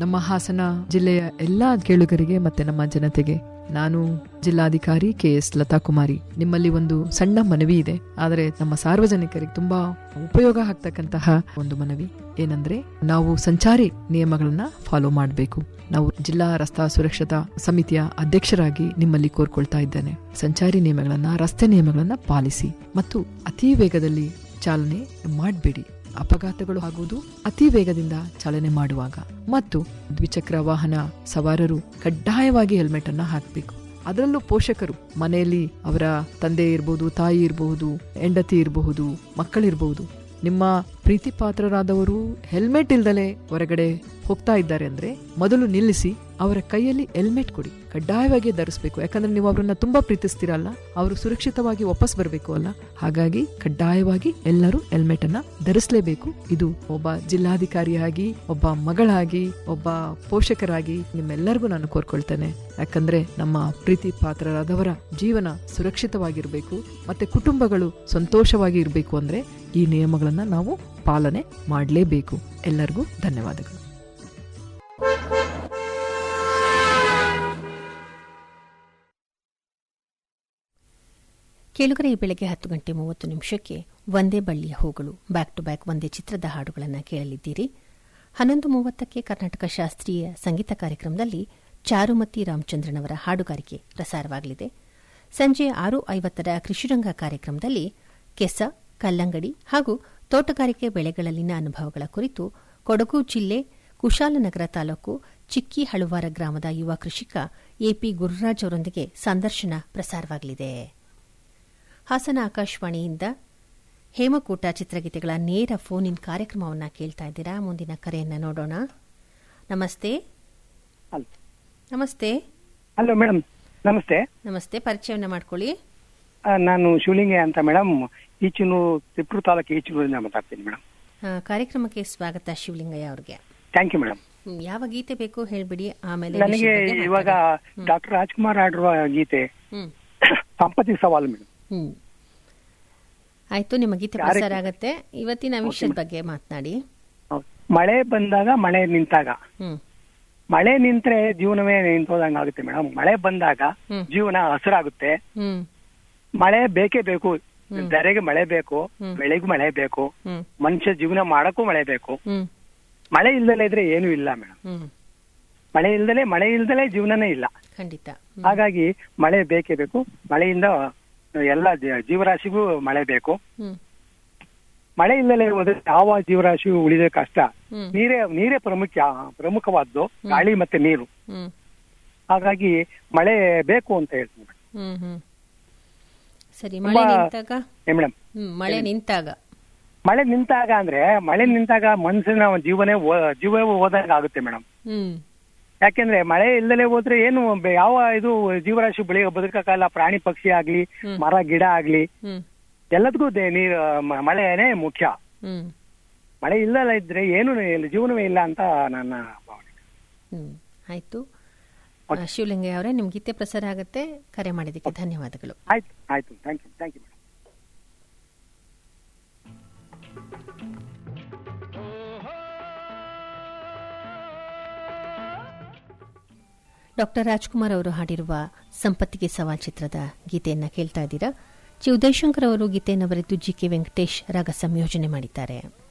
ನಮ್ಮ ಹಾಸನ ಜಿಲ್ಲೆಯ ಎಲ್ಲಾ ಕೇಳುಗರಿಗೆ ಮತ್ತೆ ನಮ್ಮ ಜನತೆಗೆ ನಾನು ಜಿಲ್ಲಾಧಿಕಾರಿ ಕೆ ಎಸ್ ಲತಾ ಕುಮಾರಿ ನಿಮ್ಮಲ್ಲಿ ಒಂದು ಸಣ್ಣ ಮನವಿ ಇದೆ ಆದರೆ ನಮ್ಮ ಸಾರ್ವಜನಿಕರಿಗೆ ತುಂಬಾ ಉಪಯೋಗ ಆಗ್ತಕ್ಕಂತಹ ಒಂದು ಮನವಿ ಏನಂದ್ರೆ ನಾವು ಸಂಚಾರಿ ನಿಯಮಗಳನ್ನ ಫಾಲೋ ಮಾಡಬೇಕು ನಾವು ಜಿಲ್ಲಾ ರಸ್ತಾ ಸುರಕ್ಷತಾ ಸಮಿತಿಯ ಅಧ್ಯಕ್ಷರಾಗಿ ನಿಮ್ಮಲ್ಲಿ ಕೋರ್ಕೊಳ್ತಾ ಇದ್ದೇನೆ ಸಂಚಾರಿ ನಿಯಮಗಳನ್ನ ರಸ್ತೆ ನಿಯಮಗಳನ್ನ ಪಾಲಿಸಿ ಮತ್ತು ಅತಿ ವೇಗದಲ್ಲಿ ಚಾಲನೆ ಮಾಡಬೇಡಿ ಅಪಘಾತಗಳು ಆಗುವುದು ಅತಿ ವೇಗದಿಂದ ಚಾಲನೆ ಮಾಡುವಾಗ ಮತ್ತು ದ್ವಿಚಕ್ರ ವಾಹನ ಸವಾರರು ಕಡ್ಡಾಯವಾಗಿ ಹೆಲ್ಮೆಟ್ ಅನ್ನ ಹಾಕಬೇಕು ಅದರಲ್ಲೂ ಪೋಷಕರು ಮನೆಯಲ್ಲಿ ಅವರ ತಂದೆ ಇರಬಹುದು ತಾಯಿ ಇರಬಹುದು ಹೆಂಡತಿ ಇರಬಹುದು ಮಕ್ಕಳಿರಬಹುದು ನಿಮ್ಮ ಪ್ರೀತಿ ಪಾತ್ರರಾದವರು ಹೆಲ್ಮೆಟ್ ಇಲ್ದಲೆ ಹೊರಗಡೆ ಹೋಗ್ತಾ ಇದ್ದಾರೆ ಅಂದ್ರೆ ಮೊದಲು ನಿಲ್ಲಿಸಿ ಅವರ ಕೈಯಲ್ಲಿ ಹೆಲ್ಮೆಟ್ ಕೊಡಿ ಕಡ್ಡಾಯವಾಗಿ ಧರಿಸಬೇಕು ಯಾಕಂದ್ರೆ ನೀವು ಅವರನ್ನ ತುಂಬಾ ಪ್ರೀತಿಸ್ತೀರಲ್ಲ ಅವರು ಸುರಕ್ಷಿತವಾಗಿ ವಾಪಸ್ ಬರಬೇಕು ಅಲ್ಲ ಹಾಗಾಗಿ ಕಡ್ಡಾಯವಾಗಿ ಎಲ್ಲರೂ ಹೆಲ್ಮೆಟ್ ಅನ್ನ ಧರಿಸಲೇಬೇಕು ಇದು ಒಬ್ಬ ಜಿಲ್ಲಾಧಿಕಾರಿಯಾಗಿ ಒಬ್ಬ ಮಗಳಾಗಿ ಒಬ್ಬ ಪೋಷಕರಾಗಿ ನಿಮ್ಮೆಲ್ಲರಿಗೂ ನಾನು ಕೋರ್ಕೊಳ್ತೇನೆ ಯಾಕಂದ್ರೆ ನಮ್ಮ ಪ್ರೀತಿ ಪಾತ್ರರಾದವರ ಜೀವನ ಸುರಕ್ಷಿತವಾಗಿರಬೇಕು ಮತ್ತೆ ಕುಟುಂಬಗಳು ಸಂತೋಷವಾಗಿ ಇರಬೇಕು ಅಂದ್ರೆ ಈ ನಿಯಮಗಳನ್ನ ನಾವು ಪಾಲನೆ ಮಾಡಲೇಬೇಕು ಎಲ್ಲರಿಗೂ ಧನ್ಯವಾದಗಳು ಕೇಳುಗರೆ ಈ ಬೆಳಗ್ಗೆ ಹತ್ತು ಗಂಟೆ ಮೂವತ್ತು ನಿಮಿಷಕ್ಕೆ ಒಂದೇ ಬಳ್ಳಿಯ ಹೂಗಳು ಬ್ಯಾಕ್ ಟು ಬ್ಯಾಕ್ ಒಂದೇ ಚಿತ್ರದ ಹಾಡುಗಳನ್ನು ಕೇಳಲಿದ್ದೀರಿ ಹನ್ನೊಂದು ಮೂವತ್ತಕ್ಕೆ ಕರ್ನಾಟಕ ಶಾಸ್ತ್ರೀಯ ಸಂಗೀತ ಕಾರ್ಯಕ್ರಮದಲ್ಲಿ ಚಾರುಮತಿ ರಾಮಚಂದ್ರನ್ ಅವರ ಹಾಡುಗಾರಿಕೆ ಪ್ರಸಾರವಾಗಲಿದೆ ಸಂಜೆ ಆರು ಐವತ್ತರ ಕೃಷಿರಂಗ ಕಾರ್ಯಕ್ರಮದಲ್ಲಿ ಕೆಸ ಕಲ್ಲಂಗಡಿ ಹಾಗೂ ತೋಟಗಾರಿಕೆ ಬೆಳೆಗಳಲ್ಲಿನ ಅನುಭವಗಳ ಕುರಿತು ಕೊಡಗು ಜಿಲ್ಲೆ ಕುಶಾಲನಗರ ತಾಲೂಕು ಚಿಕ್ಕಿ ಹಳುವಾರ ಗ್ರಾಮದ ಯುವ ಕೃಷಿಕ ಎಪಿ ಗುರುರಾಜ್ ಅವರೊಂದಿಗೆ ಸಂದರ್ಶನ ಪ್ರಸಾರವಾಗಲಿದೆ ಹಾಸನ ಆಕಾಶವಾಣಿಯಿಂದ ಹೇಮಕೂಟ ಚಿತ್ರಗೀತೆಗಳ ನೇರ ಫೋನ್ ಇನ್ ಕಾರ್ಯಕ್ರಮವನ್ನು ಕೇಳ್ತಾ ಇದ್ದೀರಾ ಮುಂದಿನ ಕರೆಯನ್ನು ನೋಡೋಣ ನಮಸ್ತೆ ಹಲೋ ನಮಸ್ತೆ ಹಲೋ ಮೇಡಮ್ ನಮಸ್ತೆ ನಮಸ್ತೆ ಪರಿಚಯವನ್ನ ಮಾಡ್ಕೊಳ್ಳಿ ಆ, ನಾನು ಶಿವಲಿಂಗೆ ಅಂತ ಮೇಡಮ್ ಈಚೂರು ತಿಪ್ಟೂರು ತಾಲೂಕು ಈಚೂರಿಂದ ಮಾತಾಡ್ತೀನಿ ಮೇಡಮ್ ಆ, ಕಾರ್ಯಕ್ರಮಕ್ಕೆ ಸ್ವಾಗತ ಶಿವಲಿಂಗಯ್ಯ ಅವ್ರಿಗೆ ಥ್ಯಾಂಕ್ ಯು ಮೇಡಮ್ ಹ್ಮ್, ಯಾವ ಗೀತೆ ಬೇಕು ಹೇಳ್ಬಿಡಿ ಆಮೇಲೆ ನನಗೆ ವಿಷಯದ ಬಗ್ಗೆ ಇವಾಗ ಮಾತಾಡೋಣ. ಡಾಕ್ಟರ್ ರಾಜ್ಕುಮಾರ್ ಆಡಿರುವ ಗೀತೆ ಹ್ಮ್ ಸಂಪತ್ತಿ ಸವಾಲು ಮೇಡಮ್ ಹ್ಮ್ ಆಯ್ತು ನಿಮ್ಮ ಗೀತೆ ಕಾರ್ಯಕ್ರಮ- ಪ್ರಸಾರ ಆಗತ್ತೆ ಇವತ್ತಿನ ವಿಷಯದ ಬಗ್ಗೆ ಮಾತನಾಡಿ ಹೌದು. ಮಳೆ ಬಂದಾಗ ಮಳೆ ನಿಂತಾಗ ಹ್ಮ್ ಮಳೆ ನಿಂತ್ರೆ ಜೀವನವೇ ನಿಂತೋದಂಗ ಆಗುತ್ತೆ ಮೇಡಮ್ ಮಳೆ ಬಂದಾಗ ಹ್ಮ್. ಜೀವನ ಹಸಿರಾಗುತ್ತೆ ಹ್ಮ್ ಮಳೆ ಬೇಕೇ ಬೇಕು ಹ್ಮ್. ದರೆಗೆ ಮಳೆ ಬೇಕು ಹ್ಮ್. ಬೆಳೆಗೂ ಮಳೆ ಬೇಕು ಹ್ಮ್ ಮನುಷ್ಯ ಜೀವನ ಮಾಡಕ್ಕೂ ಮಳೆ ಬೇಕು ಹ್ಮ್ ಮಳೆ ಇಲ್ದಲೇ ಇದ್ರೆ ಏನೂ ಇಲ್ಲ ಮೇಡಮ್ ಹ್ಮ್ ಮಳೆ ಇಲ್ದಲೆ ಮಳೆ ಇಲ್ದಲೆ ಜೀವನನೇ ಇಲ್ಲ ಖಂಡಿತ ಹ್ಮ್. ಹಾಗಾಗಿ ಮಳೆ ಬೇಕೇ ಬೇಕು ಮಳೆಯಿಂದ ಎಲ್ಲ ಜ- ಜೀವರಾಶಿಗೂ ಮಳೆ ಬೇಕು ಹ್ಮ್ ಮಳೆ ಇಲ್ಲದೆ ಹೋದ್ರೆ ಯಾವ ಜೀವರಾಶಿಗೂ ಉಳಿದ ಕಷ್ಟ ಹ್ಮ್ ನೀರೇ ನೀರೇ ಪ್ರಮುಖ ಪ್ರಮುಖವಾದ್ದು ಗಾಳಿ ಮತ್ತೆ ನೀರು ಹ್ಮ್ ಹಾಗಾಗಿ ಮಳೆ ಬೇಕು ಅಂತ ಹೇಳ್ತೀನಿ ಮೇಡಮ್. ಹ್ಮ್ ಹ್ಮ್ ಸರಿ ಮಳೆ ತುಂಬಾ- ನಿಂತಾಗ ಏ ಮೇಡಮ್ ಹ್ಮ್ ಮಳೆ ನಿಂತಾಗ ಮಳೆ ನಿಂತಾಗ ಅಂದ್ರೆ ಮಳೆ ನಿಂತಾಗ ಮನುಷ್ಯನ ಜೀವನೇ ಹೋ- ಜೀವವೇ ಹೋದಂಗ ಆಗುತ್ತೆ ಮೇಡಮ್ ಹ್ಮ್ ಯಾಕೆಂದ್ರೆ ಮಳೆ ಇಲ್ಲದೆ ಹೋದ್ರೆ ಏನು ಬೆ- ಯಾವ ಇದು ಜೀವರಾಶಿ ಬೆಳೆ ಬದುಕಕ್ಕಾಗಲ್ಲ ಪ್ರಾಣಿ ಪಕ್ಷಿ ಆಗ್ಲಿ ಹ್ಮ್. ಮರ ಗಿಡ ಆಗ್ಲಿ ಹ್ಮ್ ಎಲ್ಲದಕ್ಕೂ ದೇ- ನೀರು ಮ- ಮಳೆನೇ ಮುಖ್ಯ ಹ್ಮ್ ಮಳೆ ಇಲ್ಲಲ್ಲ ಇದ್ರೆ ಏನು ಇಲ್ಲ, ಜೀವನವೇ ಇಲ್ಲ ಅಂತ ನನ್ನ ಭಾವನೆ ಹ್ಮ್ ಆಯ್ತು ಆ, ಶಿವಲಿಂಗಯ್ಯ ಅವರೇ ನಿಮ್ ಗೀತೆ ಪ್ರಸಾರ ಆಗತ್ತೆ ಕರೆ ಮಾಡಿದ್ದಕ್ಕೆ ಧನ್ಯವಾದಗಳು ಆಯ್ತು ಆಯ್ತು thank you thank you madam doctor Rajkumar ಅವರು ಹಾಡಿರುವ ಸಂಪತ್ತಿಗೆ ಸವಾಲ್ ಚಿತ್ರದ ಗೀತೆಯನ್ನ ಕೇಳ್ತಾ ಇದ್ದೀರಾ ಚಿ ಉದಯಶಂಕರ್ ಅವರು ಗೀತೆಯನ್ನು ಬರೆದು ಜಿ ಕೆ ವೆಂಕಟೇಶ್ ರಾಗ ಸಂಯೋಜನೆ ಮಾಡಿದ್ದಾರೆ